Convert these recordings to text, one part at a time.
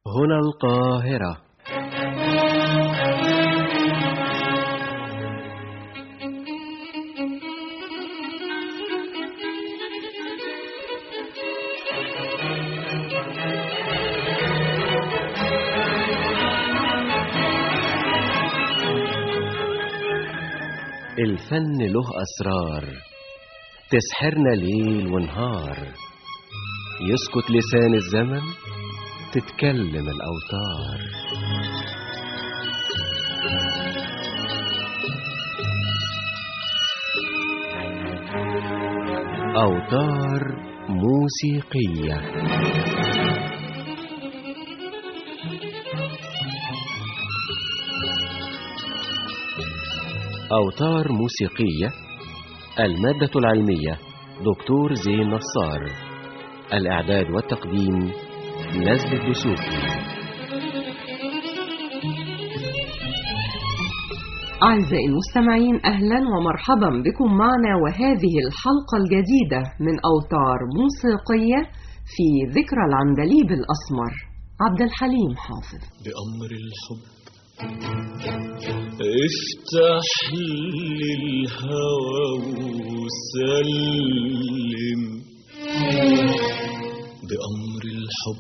هنا القاهرة الفن له أسرار تسحرنا ليل ونهار يسكت لسان الزمن تتكلم الأوتار أوتار موسيقية أوتار موسيقية المادة العلمية دكتور زين نصار الإعداد والتقديم نزل الدسوقي أعزائي المستمعين أهلا ومرحبا بكم معنا وهذه الحلقة الجديدة من أوتار موسيقية في ذكرى العندليب الأسمر عبد الحليم حافظ بأمر الحب افتح لي الهوى وسلم بأمر الحب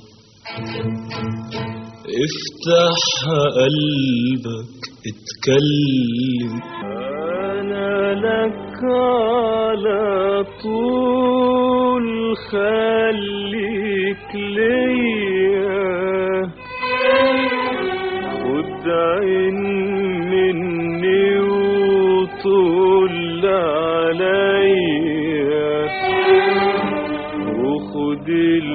افتح قلبك اتكلم انا لك على طول خليك ليا خد عين مني وطول عليا وخد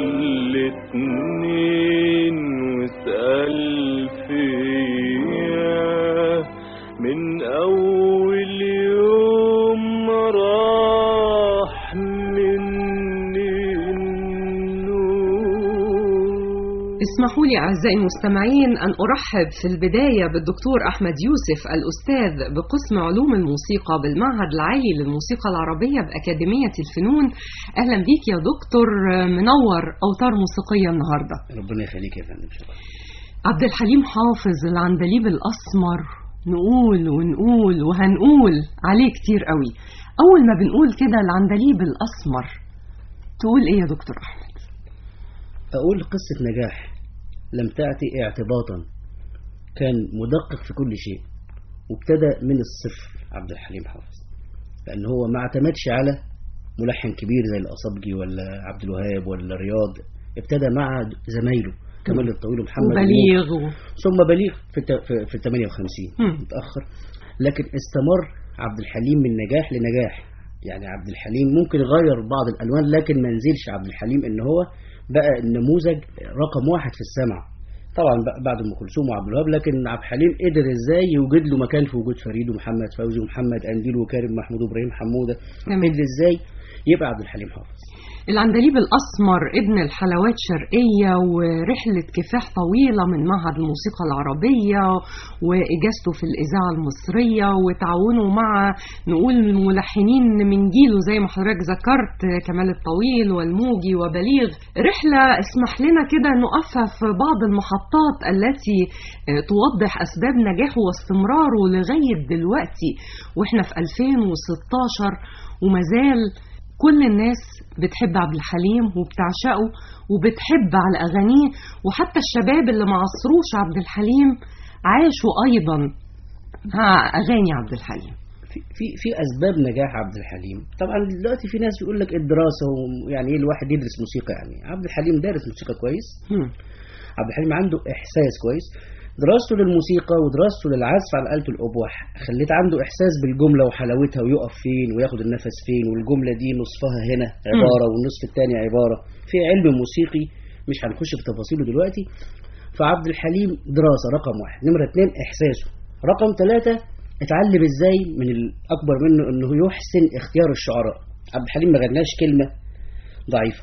الاتنين واسأل فيا من أول يوم ما راح مني النور اسمحوا لي أعزائي المستمعين أن أرحب في البداية بالدكتور أحمد يوسف الأستاذ بقسم علوم الموسيقى بالمعهد العالي للموسيقى العربية بأكاديمية الفنون أهلا بيك يا دكتور منور أوتار موسيقية النهاردة ربنا يخليك يا فندم شكرا عبد الحليم حافظ العندليب الأسمر نقول ونقول وهنقول عليه كتير قوي أول ما بنقول كده العندليب الأسمر تقول إيه يا دكتور أحمد أقول قصة نجاح لم تأتي اعتباطا كان مدقق في كل شيء وابتدى من الصفر عبد الحليم حافظ لأن هو ما اعتمدش على ملحن كبير زي الأصبجي ولا عبد الوهاب ولا رياض ابتدى مع زمايله كمال الطويل ومحمد وبليغ و... ثم بليغ في الت- في- في ال 58 مم. متأخر لكن استمر عبد الحليم من نجاح لنجاح يعني عبد الحليم ممكن يغير بعض الألوان لكن ما نزلش عبد الحليم إن هو بقى النموذج رقم واحد في السمع طبعا بقى بعد ام كلثوم وعبد الوهاب لكن عبد الحليم قدر ازاي يوجد له مكان في وجود فريد ومحمد فوزي ومحمد قنديل وكريم محمود وابراهيم حموده تمام. قدر ازاي يبقى عبد الحليم حافظ العندليب الأسمر ابن الحلوات شرقية ورحلة كفاح طويلة من معهد الموسيقى العربية وإجازته في الإذاعة المصرية وتعاونه مع نقول الملحنين من جيله زي ما حضرتك ذكرت كمال الطويل والموجي وبليغ رحلة اسمح لنا كده نقفها في بعض المحطات التي آه، توضح أسباب نجاحه واستمراره لغاية دلوقتي وإحنا في 2016 ومازال كل الناس بتحب عبد الحليم وبتعشقه وبتحب على أغانيه وحتى الشباب اللي ما عصروش عبد الحليم عاشوا أيضا مع أغاني عبد الحليم في في في اسباب نجاح عبد الحليم طبعا دلوقتي في ناس يقول لك الدراسه ويعني ايه الواحد يدرس موسيقى يعني عبد الحليم دارس موسيقى كويس هم. عبد الحليم عنده احساس كويس دراسته للموسيقى ودراسته للعزف على آلة الأبوح خليت عنده إحساس بالجملة وحلاوتها ويقف فين وياخد النفس فين والجملة دي نصفها هنا عبارة والنصف الثاني عبارة في علم موسيقي مش هنخش في تفاصيله دلوقتي فعبد الحليم دراسة رقم واحد نمرة اتنين إحساسه رقم ثلاثة اتعلم ازاي من الأكبر منه انه يحسن اختيار الشعراء عبد الحليم ما غناش كلمة ضعيفة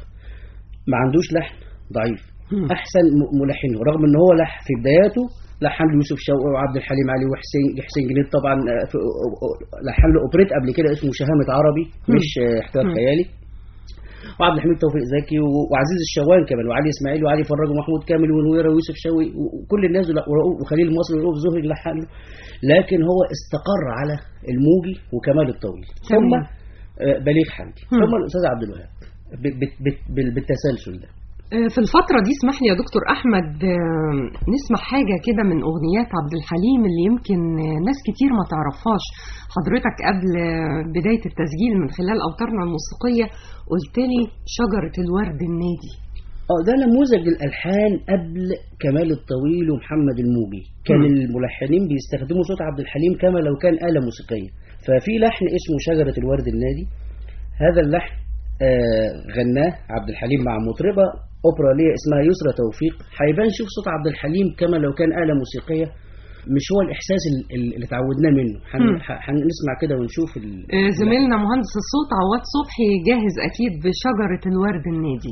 ما عندوش لحن ضعيف هم. احسن م- ملحن رغم ان هو لح في بداياته لحن له يوسف شوقي وعبد الحليم علي وحسين حسين جنيد طبعا آه، في- لحن له اوبريت قبل كده اسمه شهامة عربي مش آه، احتياط مم. خيالي وعبد الحميد توفيق زكي و- وعزيز الشوان كمان وعلي اسماعيل وعلي فرج ومحمود كامل ونويره ويوسف شوقي و- وكل الناس دول ورؤوف- وخليل مصر ورؤوف زهري اللي لحن له لكن هو استقر على الموجي وكمال الطويل ثم تمام. آه، بليغ حمدي هم. ثم الاستاذ عبد الوهاب ب- ب- ب- بال- بالتسلسل ده آه، في الفترة دي اسمح لي يا دكتور أحمد آه، نسمع حاجة كده من أغنيات عبد الحليم اللي يمكن آه، ناس كتير ما تعرفهاش حضرتك قبل آه، بداية التسجيل من خلال أوتارنا الموسيقية قلت لي شجرة الورد النادي اه ده نموذج الالحان قبل كمال الطويل ومحمد الموجي كان مم. الملحنين بيستخدموا صوت عبد الحليم كما لو كان آلة موسيقية ففي لحن اسمه شجرة الورد النادي هذا اللحن آه غناه عبد الحليم مع مطربة أوبرا ليه اسمها يسرى توفيق هيبان شوف صوت عبد الحليم كما لو كان آلة موسيقية مش هو الإحساس ال- ال- اللي اتعودناه منه هن- مم. ه- هنسمع كده ونشوف ال- آه، زميلنا مهندس الصوت عواد صبحي جاهز أكيد بشجرة الورد النادي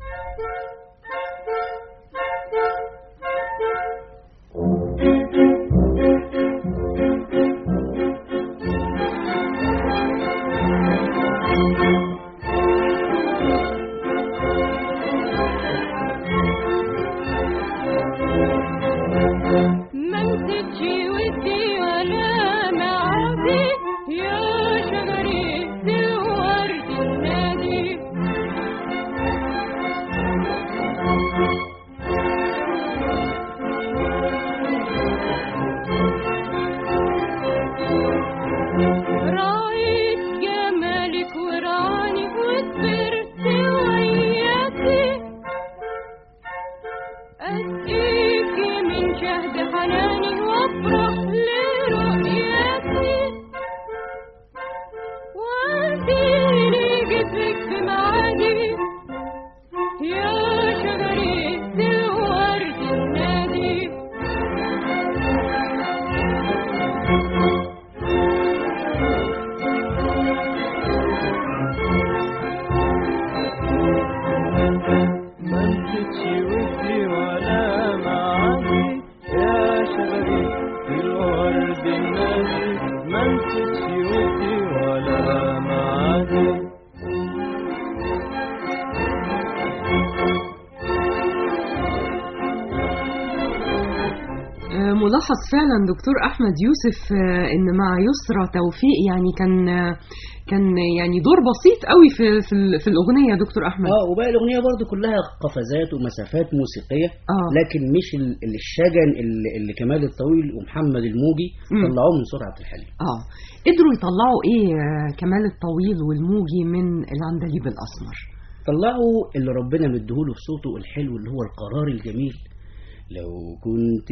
ما نسيتش ودي ولا معادي يا شجرة الورد النادي رايت جمالك وراني وكبرت وياكي أسقيك من شهد حناني وأفرح لرؤيتي وأديني جسمك في معادي يا شجرة الورد النادي ما نسيتش ودي ولا معادي يا شجري في الورد النادي ما نسيتش ودي ولا معادي آه، ملاحظ فعلا دكتور احمد يوسف آه، ان مع يسرى توفيق يعني كان آه، كان يعني دور بسيط قوي في في, ال- في الاغنيه يا دكتور احمد اه وباقي الاغنيه برضو كلها قفزات ومسافات موسيقيه اه لكن مش ال- الشجن اللي, اللي كمال الطويل ومحمد الموجي مم. طلعوه من صوت عبد الحليم اه قدروا يطلعوا ايه آه، كمال الطويل والموجي من العندليب الاسمر طلعوا اللي ربنا مديهوله في صوته الحلو اللي هو القرار الجميل لو كنت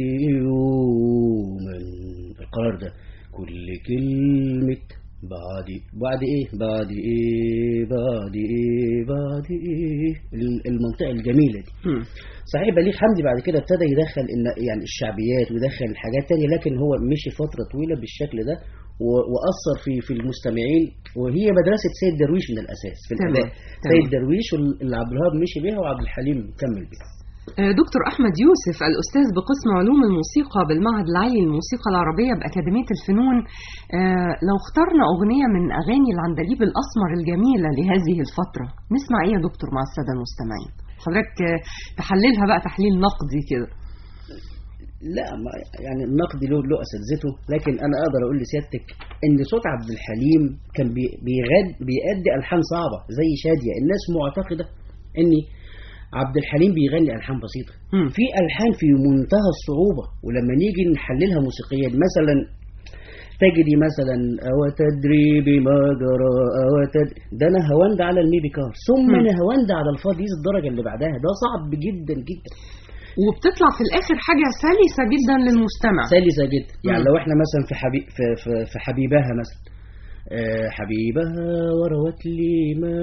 يوما القرار ده كل كلمة بعد بعد ايه بعد ايه بعد ايه بعد ايه ال- المنطقة الجميلة دي مم. صحيح بليغ حمدي بعد كده ابتدى يدخل إن يعني الشعبيات ويدخل حاجات تانية لكن هو مشي فترة طويلة بالشكل ده و- وأثر في في المستمعين وهي مدرسة سيد درويش من الأساس في تمام، الأداء تمام. سيد درويش اللي عبد الوهاب مشي بيها وعبد الحليم كمل بيها آه، دكتور أحمد يوسف الأستاذ بقسم علوم الموسيقى بالمعهد العالي للموسيقى العربية بأكاديمية الفنون آه، لو اخترنا أغنية من أغاني العندليب الأسمر الجميلة لهذه الفترة نسمع إيه يا دكتور مع السادة المستمعين حضرتك آه، تحللها بقى تحليل نقدي كده لا ما يعني النقد له له اساتذته لكن انا اقدر اقول لسيادتك ان صوت عبد الحليم كان بي- بيغد بيأدي الحان صعبه زي شاديه الناس معتقده ان عبد الحليم بيغني الحان بسيطه مم. في الحان في منتهى الصعوبه ولما نيجي نحللها موسيقيا مثلا تجري مثلا أو تدري بما جرى أو تدري ده أنا هوند على الميبيكار ثم مم. أنا هوند على الفاضيز الدرجة اللي بعدها ده صعب جدا جدا وبتطلع في الآخر حاجة سلسة جدا للمستمع سلسة جدا يعني مم. لو احنا مثلا في حبيب في, في, في حبيبها مثلا آه، حبيبها وروت لي ما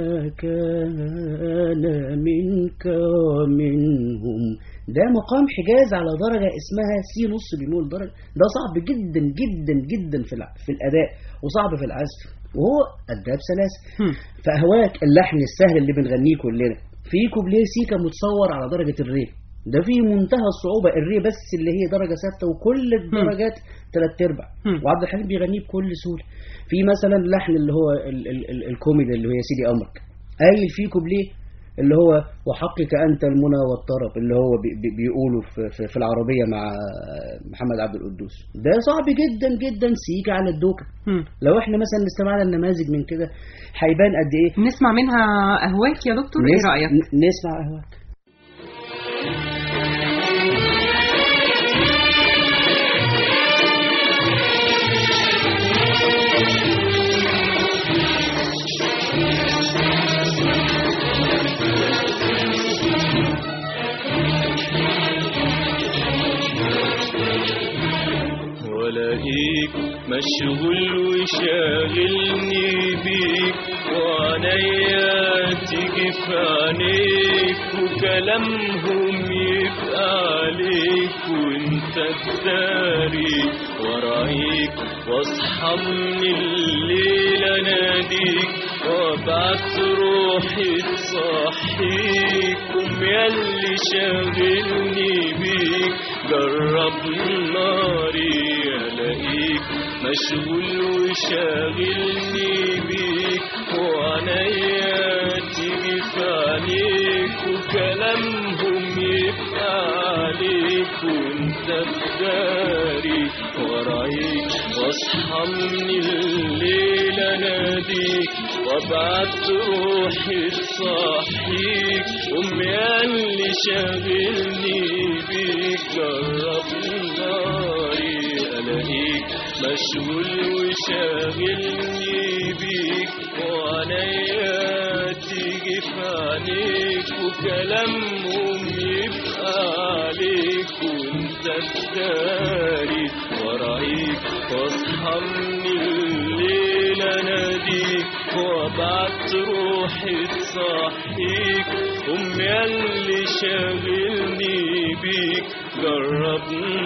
كان منك ومنهم ده مقام حجاز على درجة اسمها سي نص بيمول درجة ده صعب جدا جدا جدا في الع- في الأداء وصعب في العزف وهو أداه بسلاسة مم. فأهواك اللحن السهل اللي بنغنيه كلنا في كوبليه سيكا متصور على درجة الري ده في منتهى الصعوبة الري بس اللي هي درجة ثابتة وكل الدرجات تلات ارباع مم. وعبد الحليم بيغنيه بكل سهولة في مثلا لحن اللي هو ال ال ال الكوميدي اللي هو يا سيدي أمرك قايل فيه كوبليه اللي هو وحقك انت المنى والطرب اللي هو بي بي بيقوله في, في, في العربيه مع محمد عبد القدوس ده صعب جدا جدا سيكا على الدوكه مم. لو احنا مثلا استمعنا النماذج من كده هيبان قد ايه نسمع منها أهواك يا دكتور إيه نس- رأيك؟ ن- نسمع اهواك ولاقيك مشغول وشاغلني بيك وعنيا تيجي في عينيك وكلامهم يبقى عليك وانت تداري ورايك واصحى من الليل اناديك وابعت روحي تصحيك قوم ياللي شاغلني بيك جرب ناري الاقيك مشغول وشاغلني بيك وعنيا تيجي في عينيك وكلامهم يبقى عليك وانت بداري ورايك واصحى من الليل اناديك وابعت روحي تصحيك امي اللي شاغلني بيك جرب ناري الاقيك مشغول وشاغلني بيك وعنيا تيجي في عينيك وكلامهم يبقى عليك وانت تداري ورايك واصحى من الليل اناديك وابعت روحي تصحيك امي اللي شاغلني بيك جرب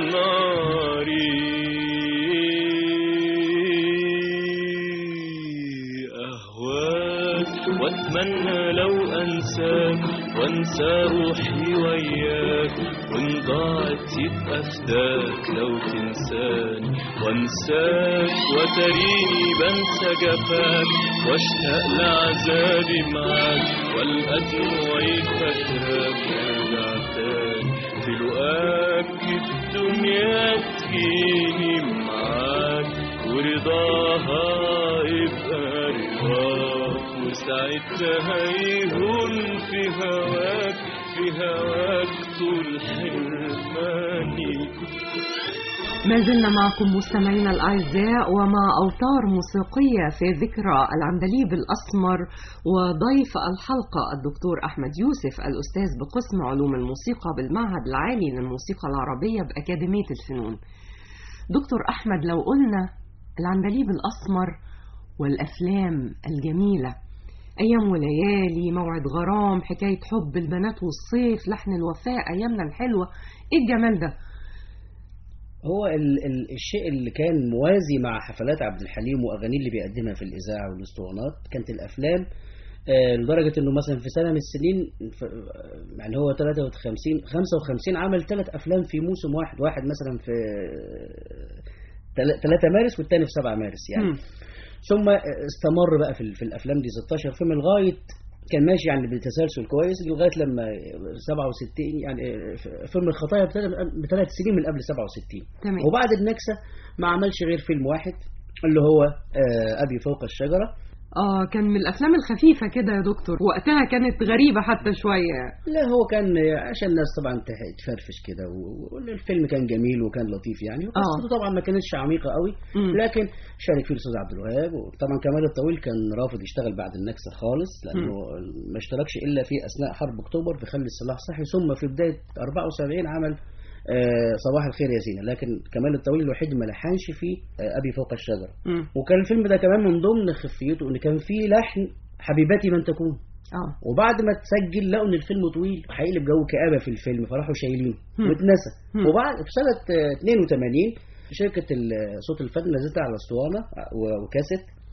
ناري أهواك وأتمنى لو أنساك وأنسى روحي وياك وإن ضاعت يبقى فداك لو تنساني وأنساك وتريني بنسى جفاك واشتاق لعذابي معاك والقى دموعي فاكراك وارجع تاني في لقاك الدنيا تجيني معاك ورضاها يبقى رضاك وساعتها هيهون في هواك في هواك طول حرماني ما زلنا معكم مستمعينا الأعزاء ومع أوتار موسيقية في ذكرى العندليب الأسمر وضيف الحلقة الدكتور أحمد يوسف الأستاذ بقسم علوم الموسيقى بالمعهد العالي للموسيقى العربية بأكاديمية الفنون دكتور أحمد لو قلنا العندليب الأسمر والأفلام الجميلة أيام وليالي موعد غرام حكاية حب البنات والصيف لحن الوفاء أيامنا الحلوة إيه الجمال ده هو ال ال الشيء اللي كان موازي مع حفلات عبد الحليم واغانيه اللي بيقدمها في الاذاعه والاسطوانات كانت الافلام آه، لدرجه انه مثلا في سنه من السنين ف- يعني هو 53 55 عمل ثلاث افلام في موسم واحد واحد مثلا في 3 مارس والثاني في 7 مارس يعني مم. ثم استمر بقى في, ال- في الافلام دي 16 فيلم لغايه كان ماشي يعني بتسلسل كويس لغايه لما 67 يعني فيلم الخطايا ابتدى بثلاث سنين من قبل 67 تمام وبعد النكسه ما عملش غير فيلم واحد اللي هو آه، ابي فوق الشجره اه كان من الافلام الخفيفه كده يا دكتور وقتها كانت غريبه حتى شويه لا هو كان عشان الناس طبعا تح- تفرفش كده و- والفيلم كان جميل وكان لطيف يعني وقصته طبعا ما كانتش عميقه قوي مم. لكن شارك فيه الاستاذ عبد الوهاب وطبعا كمال الطويل كان رافض يشتغل بعد النكسه خالص لانه ما اشتركش الا في اثناء حرب اكتوبر في خلي السلاح صحي ثم في بدايه 74 عمل آه، صباح الخير يا زينه لكن كمال الطويل الوحيد اللي ما لحنش فيه آه، ابي فوق الشجره مم. وكان الفيلم ده كمان من ضمن خفيته ان كان فيه لحن حبيبتي من تكون اه وبعد ما تسجل لقوا ان الفيلم طويل هيقلب جو كآبة في الفيلم فراحوا شايلينه هم. واتنسى هم. وبعد في سنة آه، 82 شركة ال- صوت الفن نزلت على اسطوانة و- وكاسيت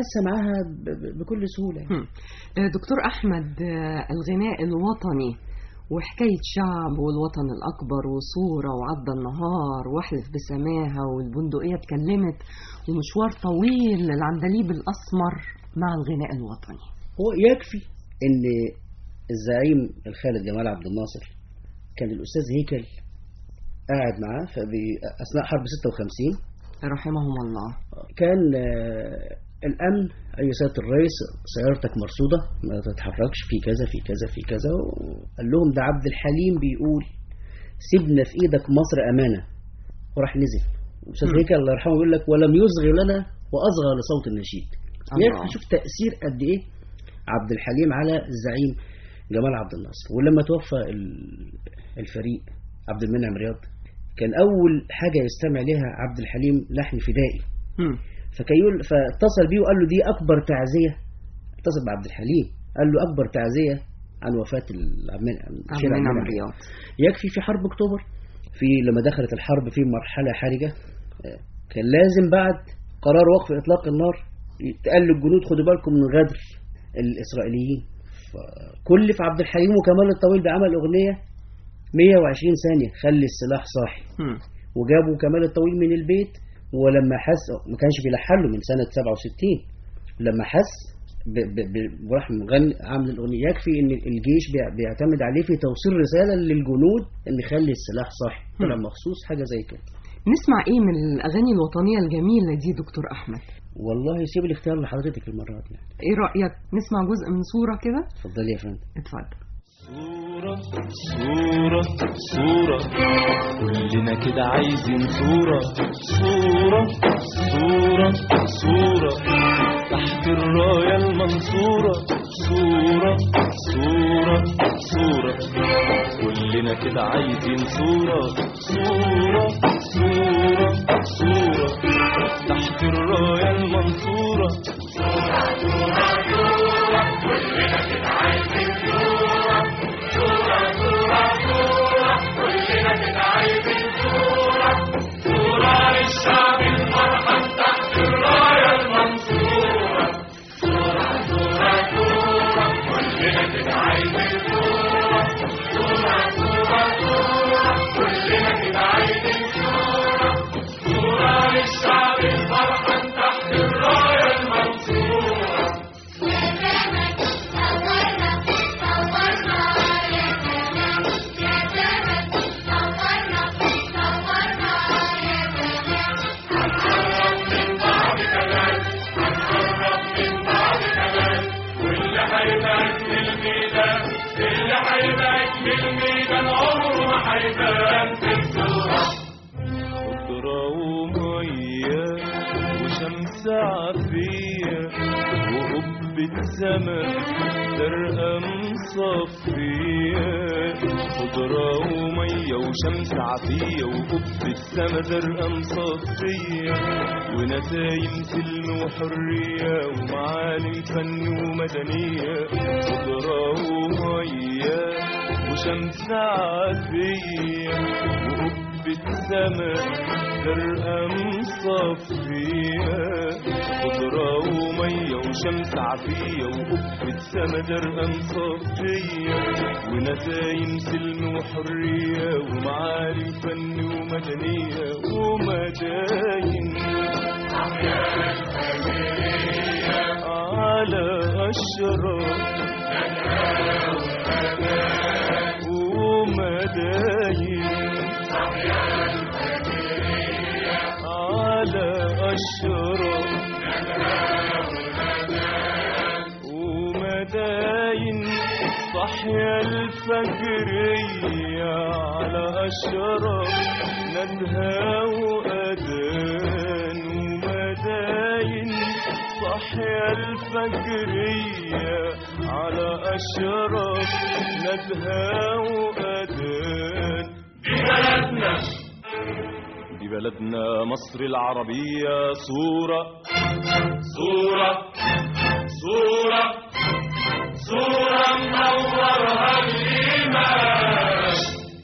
داسه معاها ب- ب- بكل سهوله يعني. هم. آه، دكتور أحمد آه، الغناء الوطني وحكاية شعب والوطن الأكبر وصورة وعدى النهار واحلف بسماها والبندقية اتكلمت ومشوار طويل للعندليب الأسمر مع الغناء الوطني هو يكفي ان الزعيم الخالد جمال عبد الناصر كان الاستاذ هيكل قاعد معاه فبي- اثناء حرب 56 رحمهم الله كان آه، الامن اي سياده الرئيس سيارتك مرصوده ما تتحركش في كذا في كذا في كذا وقال لهم ده عبد الحليم بيقول سيبنا في ايدك مصر امانه وراح نزل الاستاذ مم. هيكل الله يرحمه يقول لك ولم يصغي لنا واصغى لصوت النشيد الله. يكفي شوف تاثير قد ايه عبد الحليم على الزعيم جمال عبد الناصر ولما توفى ال- الفريق عبد المنعم رياض كان اول حاجه يستمع لها عبد الحليم لحن فدائي هم. فكان يقول فاتصل بيه وقال له دي اكبر تعزيه اتصل بعبد الحليم قال له اكبر تعزيه عن وفاه العمين عبد المنعم رياض يكفي في حرب اكتوبر في لما دخلت الحرب في مرحله حرجه آه، كان لازم بعد قرار وقف اطلاق النار يتقال للجنود خدوا بالكم من غدر الاسرائيليين فكلف عبد الحليم وكمال الطويل بعمل اغنيه 120 ثانيه خلي السلاح صاحي هم. وجابوا كمال الطويل من البيت ولما حس ما كانش بيلحن له من سنة 67 لما حس ب- ب- ب- وراح مغني عامل الأغنية يكفي إن الجيش بيع- بيعتمد عليه في توصيل رسالة للجنود إن خلي السلاح صاحي طلع مخصوص حاجة زي كده نسمع ايه من الاغاني الوطنيه الجميله دي دكتور احمد والله سيب الاختيار لحضرتك المرة دي ايه رايك نسمع جزء من صوره كده اتفضلي يا فندم اتفضل صورة صورة صورة كلنا كده عايزين صورة صورة صورة صورة تحت الراية المنصورة صورة صورة صورة كلنا كده عايزين صورة صورة صورة صورة تحت الراية المنصورة خضرة ومية وشمس عافية وقبة سما زرقاء مصفية خضرة ومية وشمس عافية وقبة سما زرقاء مصفية ونسايم سلم وحرية ومعالم فن ومدنية خضرة ومية وشمس عافية وقبة سما زرقاء مصفية خضرة ومية وشمس عافية وقبة سما زرقاء مصفية ونسايم سلم وحرية ومعارف فن ومدنية ومداين على أشرار ومداين على أشرار ومداين صحيا الفجرية على أشرار ندهى وأذان ومداين صحيا الفجرية على أشرار ندهى وأذان دي بلدنا دي بلدنا مصر العربية صورة صورة صورة صورة منورها الإيمان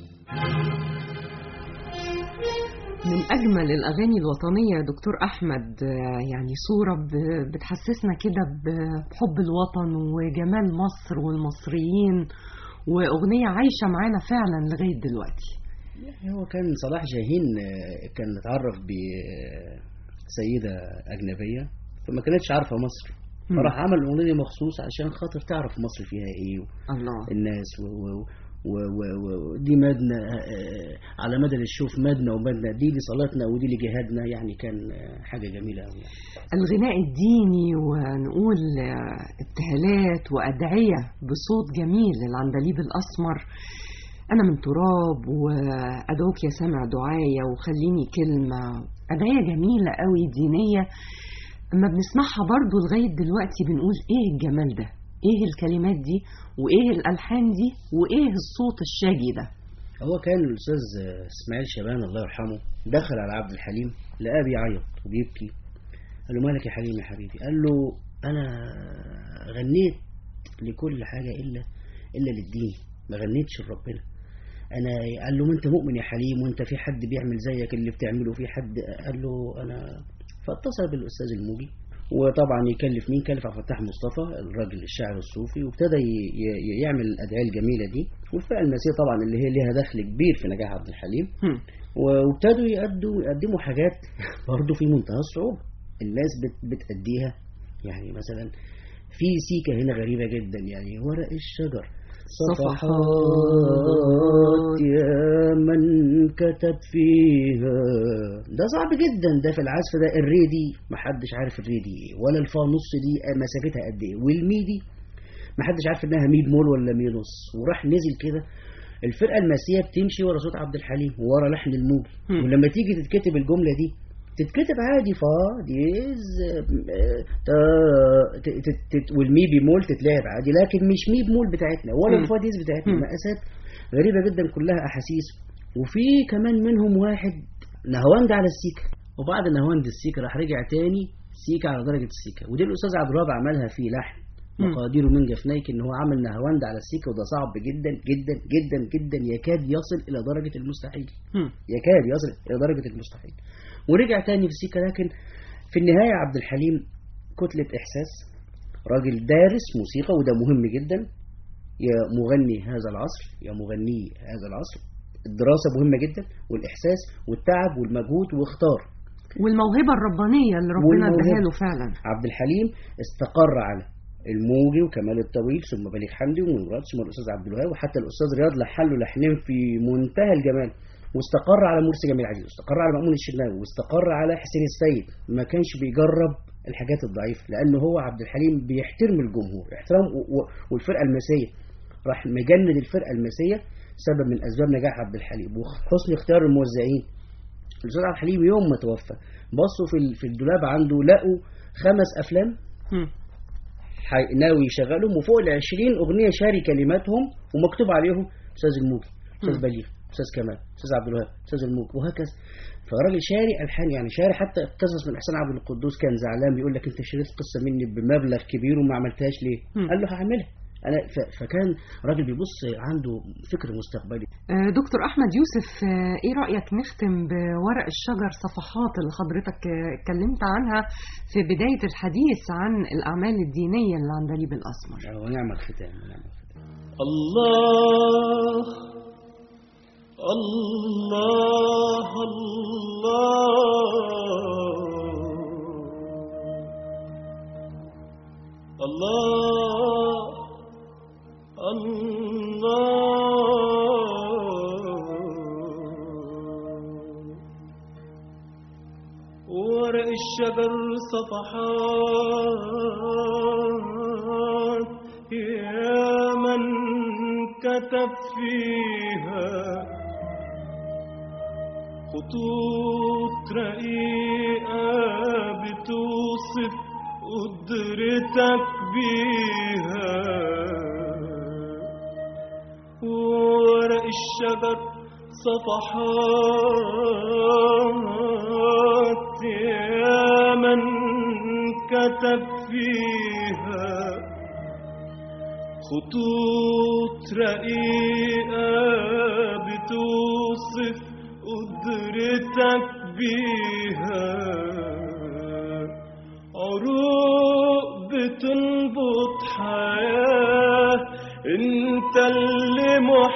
من أجمل الأغاني الوطنية يا دكتور أحمد آه، يعني صورة ب- بتحسسنا كده ب- بحب الوطن وجمال مصر والمصريين وأغنية عايشة معانا فعلا لغاية دلوقتي يعني هو كان صلاح جاهين آه، كان اتعرف بسيدة أجنبية فما كانتش عارفة مصر مم. فراح عمل أغنية مخصوص عشان خاطر تعرف مصر فيها إيه الله الناس و و و و و دي مدنة آه، آه، على مدى الشوف مدنة ومدنة دي لصلاتنا ودي لجهادنا يعني كان آه، حاجة جميلة أوي يعني. الغناء الديني ونقول آه، ابتهالات وأدعية بصوت جميل للعندليب الأسمر أنا من تراب وأدعوك يا سامع دعايا وخليني كلمة أدعية جميلة قوي دينية أما بنسمعها برضو لغاية دلوقتي بنقول إيه الجمال ده إيه الكلمات دي وإيه الألحان دي وإيه الصوت الشاجي ده هو كان الأستاذ آه، إسماعيل شبان الله يرحمه دخل على عبد الحليم لقاه بيعيط وبيبكي قال له مالك يا حليم يا حبيبي قال له أنا غنيت لكل حاجة إلا إلا للدين ما غنيتش لربنا أنا قال له ما أنت مؤمن يا حليم وأنت في حد بيعمل زيك اللي بتعمله في حد قال له أنا فاتصل بالأستاذ الموجي وطبعا يكلف مين كلف عبد الفتاح مصطفى الراجل الشاعر الصوفي وابتدى ي- ي- يعمل الادعيه الجميله دي والفئه المسيحيه طبعا اللي هي ليها دخل كبير في نجاح عبد الحليم هم. وابتدوا يقدوا يقدموا حاجات برضه في منتهى الصعوبه الناس بت بتأديها يعني مثلا في سيكه هنا غريبه جدا يعني ورق الشجر صفحات يا من كتب فيها ده صعب جدا ده في العزف ده الري دي محدش عارف الري دي ايه ولا الفا نص دي مسافتها قد ايه والمي دي محدش عارف انها مي بمول ولا مي نص وراح نزل كده الفرقه الماسيه بتمشي ورا صوت عبد الحليم ورا لحن الموجي مم. ولما تيجي تتكتب الجمله دي تتكتب عادي فا ديز آه، تا ت- ت- ت- والمي بيمول تتلعب عادي لكن مش مي بمول بتاعتنا ولا مم. الفا ديز بتاعتنا مم. مقاسات غريبه جدا كلها احاسيس وفي كمان منهم واحد نهواند على السيكا وبعد نهواند السيكا راح رجع تاني سيكا على درجه السيكا ودي الاستاذ عبد الوهاب عملها في لحن مم. مقاديره من جفنيك ان هو عمل نهواند على السيكا وده صعب جدا جدا جدا جدا يكاد يصل الى درجه المستحيل مم. يكاد يصل الى درجه المستحيل ورجع تاني في السيكا لكن في النهايه عبد الحليم كتله احساس راجل دارس موسيقى وده مهم جدا يا مغني هذا العصر يا مغني هذا العصر الدراسه مهمه جدا والاحساس والتعب والمجهود واختار والموهبة الربانية اللي ربنا والموهبة. اداها له فعلا عبد الحليم استقر على الموجي وكمال الطويل ثم بليغ حمدي ومن مراد ثم الاستاذ عبد الوهاب وحتى الاستاذ رياض لحن له لحنين في منتهى الجمال واستقر على مرسي جميل عزيز واستقر على مأمون الشناوي واستقر على حسين السيد ما كانش بيجرب الحاجات الضعيفة لأنه هو عبد الحليم بيحترم الجمهور احترام و- و- والفرقة المسية راح مجند الفرقة المسية سبب من أسباب نجاح عبد الحليم وحسن اختيار الموزعين الأستاذ عبد الحليم يوم ما توفى بصوا في ال- في الدولاب عنده لقوا خمس أفلام مم. حي- ناوي يشغلهم وفوق ال 20 اغنيه شاري كلماتهم ومكتوب عليهم استاذ الموجي استاذ مم. بليغ استاذ كمال استاذ عبد الوهاب استاذ الموجي وهكذا فراجل شاري الحان يعني شاري حتى قصص من احسان عبد القدوس كان زعلان بيقول لك انت شريت قصه مني بمبلغ كبير وما عملتهاش ليه؟ مم. قال له هعملها انا ف- فكان راجل بيبص عنده فكر مستقبلي آه، دكتور أحمد يوسف آه، إيه رأيك نختم بورق الشجر صفحات اللي حضرتك آه، اتكلمت عنها في بداية الحديث عن الأعمال الدينية اللي عند ليب الأسمر ونعم الختام ونعم الختام الله الله الله الله الله ورق الشجر صفحات يا من كتب فيها خطوط رقيقة بتوصف قدرتك بيها ورق الشجر صفحات يا من كتب فيها خطوط رقيقة بتوصف قدرتك بيها عروق بتنبض حياة انت اللي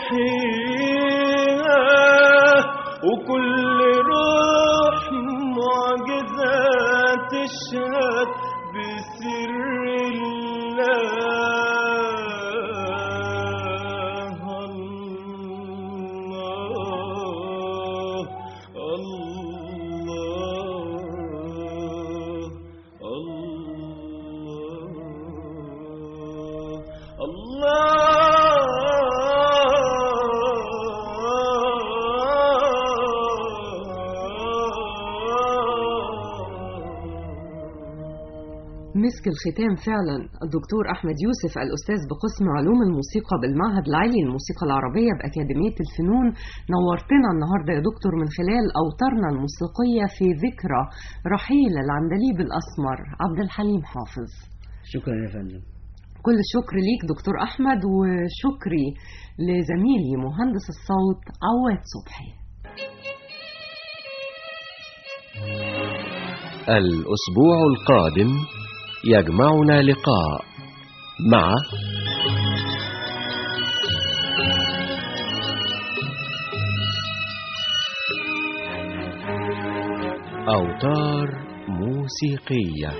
محييها وكل روح معجزة تشهد بسر الله الله الله الله مسك الختام فعلا الدكتور أحمد يوسف الأستاذ بقسم علوم الموسيقى بالمعهد العالي للموسيقى العربية بأكاديمية الفنون نورتنا النهاردة يا دكتور من خلال أوتارنا الموسيقية في ذكرى رحيل العندليب الأسمر عبد الحليم حافظ شكرا يا فندم كل الشكر ليك دكتور أحمد وشكري لزميلي مهندس الصوت عواد صبحي الأسبوع القادم يجمعنا لقاء مع أوتار موسيقية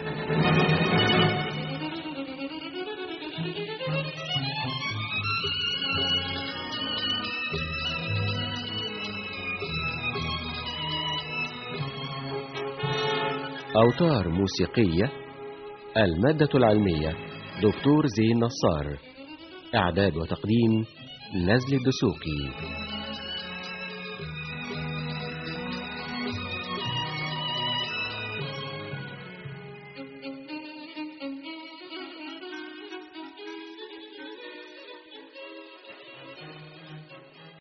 أوتار موسيقية المادة العلمية دكتور زين نصار إعداد وتقديم نزل الدسوقي